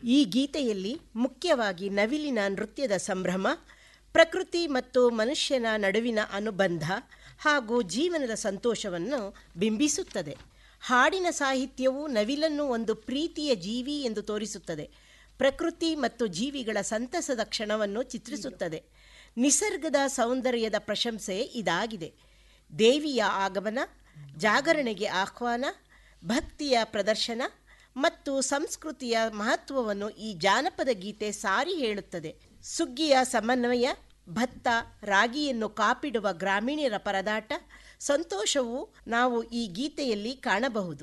ಈ ಗೀತೆಯಲ್ಲಿ ಮುಖ್ಯವಾಗಿ ನವಿಲಿನ ನೃತ್ಯದ ಸಂಭ್ರಮ ಪ್ರಕೃತಿ ಮತ್ತು ಮನುಷ್ಯನ ನಡುವಿನ ಅನುಬಂಧ ಹಾಗೂ ಜೀವನದ ಸಂತೋಷವನ್ನು ಬಿಂಬಿಸುತ್ತದೆ ಹಾಡಿನ ಸಾಹಿತ್ಯವು ನವಿಲನ್ನು ಒಂದು ಪ್ರೀತಿಯ ಜೀವಿ ಎಂದು ತೋರಿಸುತ್ತದೆ ಪ್ರಕೃತಿ ಮತ್ತು ಜೀವಿಗಳ ಸಂತಸದ ಕ್ಷಣವನ್ನು ಚಿತ್ರಿಸುತ್ತದೆ ನಿಸರ್ಗದ ಸೌಂದರ್ಯದ ಪ್ರಶಂಸೆ ಇದಾಗಿದೆ ದೇವಿಯ ಆಗಮನ ಜಾಗರಣೆಗೆ ಆಹ್ವಾನ ಭಕ್ತಿಯ ಪ್ರದರ್ಶನ ಮತ್ತು ಸಂಸ್ಕೃತಿಯ ಮಹತ್ವವನ್ನು ಈ ಜಾನಪದ ಗೀತೆ ಸಾರಿ ಹೇಳುತ್ತದೆ ಸುಗ್ಗಿಯ ಸಮನ್ವಯ ಭತ್ತ ರಾಗಿಯನ್ನು ಕಾಪಿಡುವ ಗ್ರಾಮೀಣರ ಪರದಾಟ ಸಂತೋಷವು ನಾವು ಈ ಗೀತೆಯಲ್ಲಿ ಕಾಣಬಹುದು